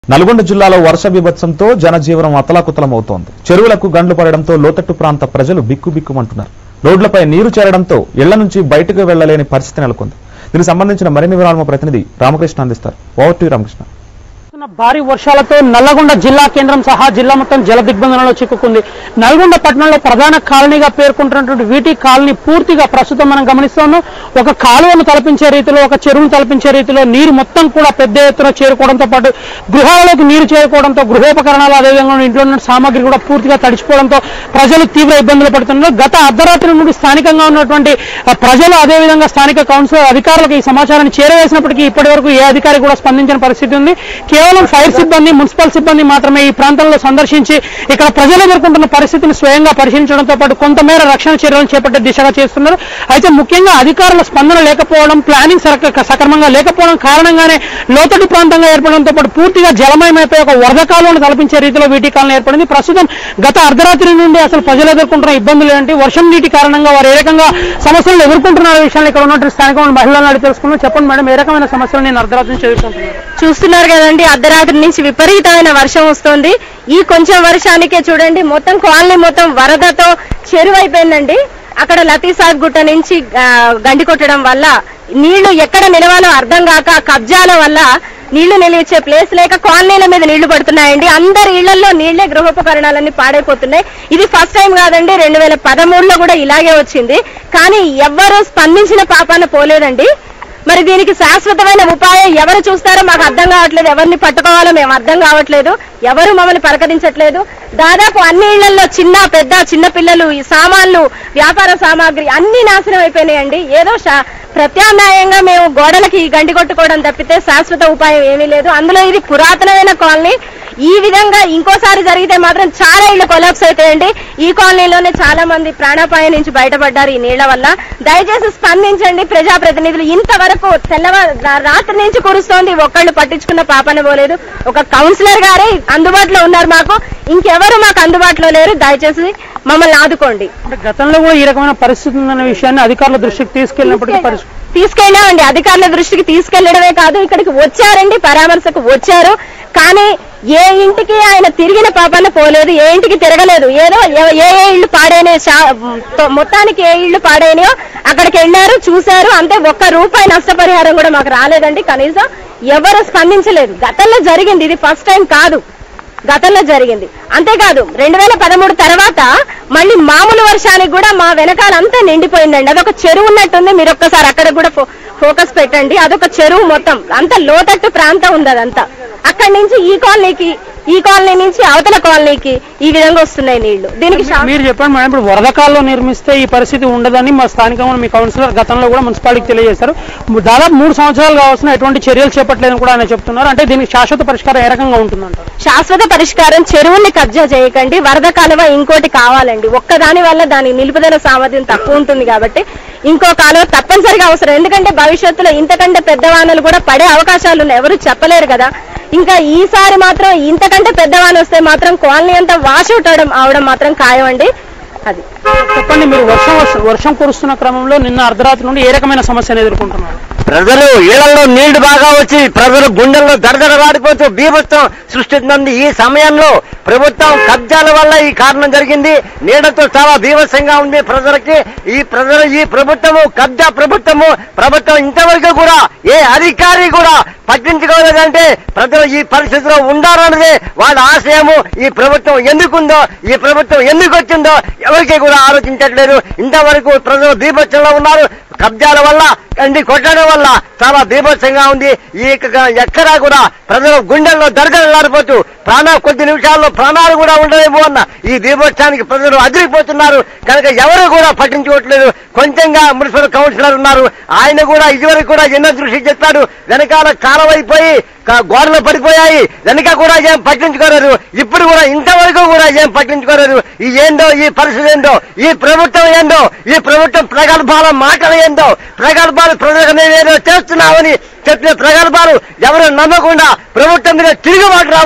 నల్గొండ జిల్లాలో వర్ష బీభత్సంతో జనజీవనం అతలాకుతలమవుతోంది చెరువులకు గండ్లు పడడంతో లోతట్టు ప్రాంత ప్రజలు బిక్కుబిక్కుమంటున్నారు రోడ్లపై నీరు చేరడంతో ఇళ్ల నుంచి బయటకు వెళ్లలేని పరిస్థితి నెలకొంది దీనికి సంబంధించిన మరిన్ని వివరాలు మా ప్రతినిధి రామకృష్ణ అందిస్తారు ఓవర్ టు రామకృష్ణ కురుస్తున్న భారీ వర్షాలతో నల్లగొండ జిల్లా కేంద్రం సహా జిల్లా మొత్తం జల దిగ్బంధనంలో చిక్కుకుంది నల్గొండ పట్టణంలో ప్రధాన కాలనీగా పేర్కొంటున్నటువంటి వీటి కాలనీ పూర్తిగా ప్రస్తుతం మనం గమనిస్తున్నాం ఒక కాలువను తలపించే రీతిలో ఒక చెరువును తలపించే రీతిలో నీరు మొత్తం కూడా పెద్ద ఎత్తున చేరుకోవడంతో పాటు గృహాలలోకి నీరు చేరుకోవడంతో గృహోపకరణాలు అదేవిధంగా ఇంట్లో ఉన్న సామాగ్రి కూడా పూర్తిగా తడిచిపోవడంతో ప్రజలు తీవ్ర ఇబ్బందులు పడుతున్నారు గత అర్ధరాత్రి నుండి స్థానికంగా ఉన్నటువంటి ఆ, ప్రజలు అదేవిధంగా స్థానిక కౌన్సిల్ అధికారులకు ఈ సమాచారాన్ని చేరవేసినప్పటికీ ఇప్పటి వరకు ఏ అధికారి కూడా స్పందించిన పరిస్థితి ఉంది కేవలం ఫైర్ సిబ్బంది మున్సిపల్ సిబ్బంది మాత్రమే ఈ ప్రాంతంలో సందర్శించి ఇక్కడ ప్రజలు ఎదుర్కొంటున్న పరిస్థితిని స్వయంగా పరిశీలించడంతో పాటు కొంతమేర రక్షణ చర్యలను చేపట్టే దిశగా చేస్తున్నారు అయితే ముఖ్యంగా అధికారుల స్పందన లేకపోవడం ప్లానింగ్ సరక- సక్రమంగా లేకపోవడం కారణంగానే లోతటి ప్రాంతంగా ఏర్పడడంతో పాటు పూర్తిగా జలమయమైపోయి ఒక వరద కాలువను తలపించే రీతిలో వీటి కాలం ఏర్పడింది ప్రస్తుతం గత అర్ధరాత్రి నుండి అసలు ప్రజలు ఎదుర్కొంటున్న ఇబ్బందులు ఏంటి వర్షం నీటి కారణంగా వారు ఏ రకంగా సమస్యలు ఎదుర్కొంటున్న విషయాన్ని ఇక్కడ ఉన్నటువంటి స్థానిక మహిళలను అడిగి తెలుసుకున్నాం చెప్పండి మేడం ఏ రకమైన సమస్యలు నేను అర్ధరాత్రి నుంచి ఎదుర్కొంటున్నాను చూస్తున్నారు కదండి అర్ధరాత్రి నుంచి విపరీతమైన వర్షం వస్తుంది ఈ కొంచెం వర్షానికే చూడండి మొత్తం కాలనీ మొత్తం వరదతో చెరువు అయిపోయిందండి అక్కడ లతీసాబ్ గుట్ట నుంచి ఆ, గండి కొట్టడం వల్ల నీళ్లు ఎక్కడ నిలవాలో అర్థం కాక కబ్జాల వల్ల నీళ్లు నిలిచే ప్లేస్ లేక కాలనీల మీద నీళ్లు పడుతున్నాయండి అందరి ఇళ్లలో నీళ్లే గృహోపకరణాలన్నీ పాడైపోతున్నాయి ఇది ఫస్ట్ టైం కాదండి రెండు వేల పదమూడులో కూడా ఇలాగే వచ్చింది కానీ ఎవ్వరూ స్పందించిన పాపాన పోలేదండి మరి దీనికి శాశ్వతమైన ఉపాయం ఎవరు చూస్తారో మాకు అర్థం కావట్లేదు ఎవరిని పట్టుకోవాలో మేము అర్థం కావట్లేదు ఎవరు మమ్మల్ని పలకరించట్లేదు దాదాపు అన్ని ఇళ్లలో చిన్న పెద్ద చిన్న పిల్లలు ఈ సామాన్లు వ్యాపార సామాగ్రి అన్ని నాశనం అయిపోయినాయండి ఏదో శా- ప్రత్యామ్నాయంగా మేము గోడలకి గండి కొట్టుకోవడం తప్పితే శాశ్వత ఉపాయం ఏమీ లేదు అందులో ఇది పురాతనమైన కాలనీ ఈ విధంగా ఇంకోసారి జరిగితే మాత్రం చాలా ఇళ్లు కొలాప్స్ అవుతాయండి ఈ కాలనీలోనే చాలా మంది ప్రాణాపాయం నుంచి బయటపడ్డారు ఈ నీళ్ల వల్ల దయచేసి స్పందించండి ప్రజాప్రతినిధులు ఇంతవరకు తెల్లవ రాత్రి నుంచి కురుస్తోంది ఒక్కళ్ళు పట్టించుకున్న పాపన పోలేదు ఒక కౌన్సిలర్ గారే అందుబాటులో ఉన్నారు మాకు ఇంకెవరు మాకు అందుబాటులో లేరు దయచేసి మమ్మల్ని ఆదుకోండి అంటే గతంలో కూడా ఈ రకమైన పరిస్థితి ఉందన్న విషయాన్ని అధికారుల దృష్టికి తీసుకెళ్ళినప్పటికీ పరిస్థితి తీసుకెళ్ళామండి అధికారుల దృష్టికి తీసుకెళ్లడమే కాదు ఇక్కడికి వచ్చారండి పరామర్శకు వచ్చారు కానీ ఏ ఇంటికి ఆయన తిరిగిన పాపాన పోలేదు ఏ ఇంటికి తిరగలేదు ఏదో ఏ ఏ ఏ ఇళ్ళు పాడైన మొత్తానికి ఏ ఇళ్ళు పాడైనాయో అక్కడికి వెళ్ళారు చూశారు అంతే ఒక్క రూపాయి నష్టపరిహారం కూడా మాకు రాలేదండి కనీసం ఎవరు స్పందించలేదు గతంలో జరిగింది ఇది ఫస్ట్ టైం కాదు గతంలో జరిగింది అంతేకాదు రెండు వేల పదమూడు తర్వాత మళ్ళీ మామూలు వర్షానికి కూడా మా వెనకాల అంతా నిండిపోయిందండి అదొక చెరువు ఉన్నట్టుంది మీరు ఒక్కసారి అక్కడ కూడా ఫో- ఫోకస్ పెట్టండి అదొక చెరువు మొత్తం అంత లోతట్టు ప్రాంతం ఉంది అదంతా అక్కడి నుంచి ఈ కాలనీకి ఈ కాలనీ నుంచి అవతల కాలనీకి ఈ విధంగా వస్తున్నాయి నీళ్లు దీనికి శా- మీరు చెప్పండి మేడం ఇప్పుడు వరద కాలంలో నిర్మిస్తే ఈ పరిస్థితి ఉండదని మా స్థానికంగా మీ కౌన్సిలర్ గతంలో కూడా మున్సిపాలిటీకి తెలియజేశారు దాదాపు మూడు సంవత్సరాలు కావాల్సిన ఎటువంటి చర్యలు చేపట్టలేదని కూడా ఆయన చెప్తున్నారు అంటే దీనికి శాశ్వత పరిష్కారం ఏ రకంగా ఉంటుందంటారు శాశ్వత పరిష్కారం చెరువుల్ని కబ్జా చేయకండి వరద కాలువ ఇంకోటి కావాలండి ఒక్కదాని వల్ల దాని నిలుపుదల సామర్థ్యం తక్కువ ఉంటుంది కాబట్టి ఇంకో కాలువ తప్పనిసరిగా అవసరం ఎందుకంటే భవిష్యత్తులో ఇంతకంటే పెద్ద వానలు కూడా పడే అవకాశాలు ఉన్నాయి ఎవరు చెప్పలేరు కదా ఇంకా ఈసారి మాత్రం ఇంతకంటే పెద్ద వాన వస్తే మాత్రం కాలనీ అంతా వాష్ అవుట్ అవడం అవడం మాత్రం ఖాయం అండి అది చెప్పండి మీరు వర్షం వస్తు- వర్షం కురుస్తున్న క్రమంలో నిన్న అర్ధరాత్రి నుండి ఏ రకమైన సమస్యను ఎదుర్కొంటున్నారు ప్రజలు ఇళ్లలో నీళ్లు బాగా వచ్చి ప్రజలు గుండెల్లో దడదడలాడిపోతూ బీభత్సం సృష్టిస్తుంది ఈ సమయంలో ప్రభుత్వం కబ్జాల వల్ల ఈ కారణం జరిగింది నీడతో చాలా బీభత్సంగా ఉంది ప్రజలకి ఈ ప్రజలు ఈ ప్రభుత్వము కబ్జా ప్రభుత్వము ప్రభుత్వం ఇంతవరకు కూడా ఏ అధికారి కూడా పట్టించుకోలేదంటే ప్రజలు ఈ పరిస్థితిలో ఉండాలన్నదే వాళ్ళ ఆశయము ఈ ప్రభుత్వం ఎందుకుందో ఈ ప్రభుత్వం ఎందుకు వచ్చిందో ఎవరికి కూడా ఆలోచించట్లేదు ఇంతవరకు ప్రజలు బీభత్సంలో ఉన్నారు కబ్జాల వల్ల కండి కొట్టడం వల్ల చాలా బీభత్సంగా ఉంది ఈ క- ఎక్కడా కూడా ప్రజలు గుండెల్లో దరదలాడిపోతూ ప్రాణ కొద్ది నిమిషాల్లో ప్రాణాలు కూడా ఉండలేము అన్న ఈ బీభత్సానికి ప్రజలు అదిరిపోతున్నారు కనుక ఎవరు కూడా పట్టించుకోవట్లేదు కొంచెంగా మున్సిపల్ కౌన్సిలర్ ఉన్నారు ఆయన కూడా ఇదివరకు కూడా ఎన్నో దృష్టి చెప్పాడు వెనకాల కాలమైపోయి క- గోడలు పడిపోయాయి వెనక కూడా ఏం పట్టించుకోలేరు ఇప్పుడు కూడా ఇంతవరకు కూడా ఏం పట్టించుకోలేరు ఈ ఏందో ఈ పరిస్థితి ఏందో ఈ ప్రభుత్వం ఏందో ఈ ప్రభుత్వం ప్రగల్భాల మాటలు ఏందో ప్రగల్భాలు ప్రజలకు మేమేదో చేస్తున్నామని చెప్పిన ప్రగల్భాలు ఎవరు నమ్మకుండా ప్రభుత్వం మీద తిరుగుబాటు రావాలి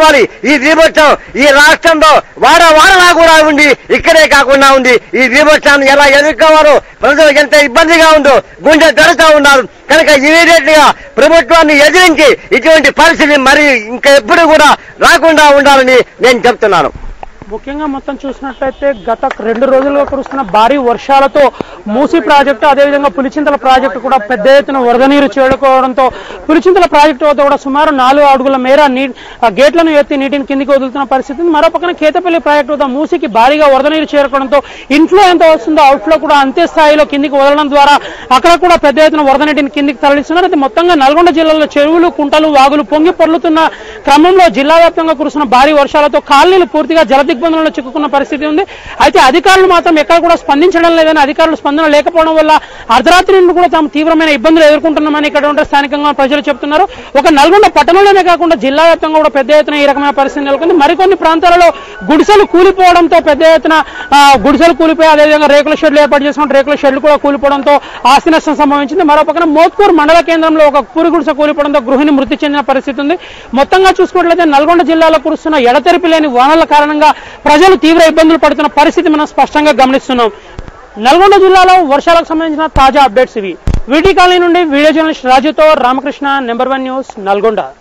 ఈ బీభత్సం ఈ రాష్ట్రంలో వాడ వాడలా కూడా ఉంది ఇక్కడే కాకుండా ఉంది ఈ బీభత్సాన్ని ఎలా ఎదుర్కోవాలో ప్రజలకు ఎంత ఇబ్బందిగా ఉందో గుండె దడుతూ ఉన్నారు కనుక ఇమీడియట్ గా ప్రభుత్వాన్ని ఎదిరించి ఇటువంటి పరిస్థితి మరి ఇంకా ఎప్పుడు కూడా రాకుండా ఉండాలని నేను చెప్తున్నాను ముఖ్యంగా మొత్తం చూసినట్లయితే గత రెండు రోజులుగా కురుస్తున్న భారీ వర్షాలతో మూసీ ప్రాజెక్టు అదేవిధంగా పులిచింతల ప్రాజెక్టు కూడా పెద్ద ఎత్తున వరద నీరు చేరుకోవడంతో పులిచింతల ప్రాజెక్టు వద్ద కూడా సుమారు నాలుగు అడుగుల మేర నీ ఆ గేట్లను ఎత్తి నీటిని కిందికి వదులుతున్న పరిస్థితి ఉంది. మరో పక్కన కేతపల్లి ప్రాజెక్టు వద్ద మూసీకి భారీగా వరద నీరు చేరుకోవడంతో ఇన్ఫ్లో ఎంత వస్తుందో అవుట్ఫ్లో కూడా అంతే స్థాయిలో కిందికి వదలడం ద్వారా అక్కడ కూడా పెద్ద ఎత్తున వరద నీటిని కిందికి తరలిస్తున్నారు అయితే మొత్తంగా నల్గొండ జిల్లాలో చెరువులు కుంటలు వాగులు పొంగి పొర్లుతున్న క్రమంలో జిల్లా వ్యాప్తంగా కురుస్తున్న భారీ వర్షాలతో కాలనీలు పూర్తిగా జల దిగ్బంధంలో చిక్కుకున్న పరిస్థితి ఉంది అయితే అధికారులు మాత్రం ఎక్కడ కూడా స్పందించడం లేదని అధికారులు స్పందన లేకపోవడం వల్ల అర్ధరాత్రి నుండి కూడా తాము తీవ్రమైన ఇబ్బందులు ఎదుర్కొంటున్నామని ఇక్కడ ఉండే స్థానికంగా ప్రజలు చెప్తున్నారు ఒక నల్గొండ పట్టణంలోనే కాకుండా జిల్లా వ్యాప్తంగా కూడా పెద్ద ఎత్తున ఈ రకమైన పరిస్థితి నెలకొంది మరికొన్ని ప్రాంతాలలో గుడిసెలు కూలిపోవడంతో పెద్ద ఎత్తున ఆ, గుడిసెలు కూలిపోయి అదేవిధంగా రేకుల షెడ్లు ఏర్పాటు చేసుకున్న రేకుల షెడ్లు కూడా కూలిపోవడంతో ఆస్తి నష్టం సంభవించింది మరో పక్కన మోత్కూర్ మండల కేంద్రంలో ఒక పూరి గుడిసె కూలిపోవడంతో గృహిణి మృతి చెందిన పరిస్థితి ఉంది మొత్తంగా చూసుకున్నట్లయితే నల్గొండ జిల్లాలో కురుస్తున్న ఎడతెరిపి లేని వానల కారణంగా ప్రజలు తీవ్ర ఇబ్బందులు పడుతున్న పరిస్థితి మనం స్పష్టంగా గమనిస్తున్నాం నల్గొండ జిల్లాలో వర్షాలకు సంబంధించిన తాజా అప్డేట్స్ ఇవి వీటి కాలనీ నుండి వీడియో జర్నలిస్ట్ రాజుతో Ramakrishna number one news Nalgonda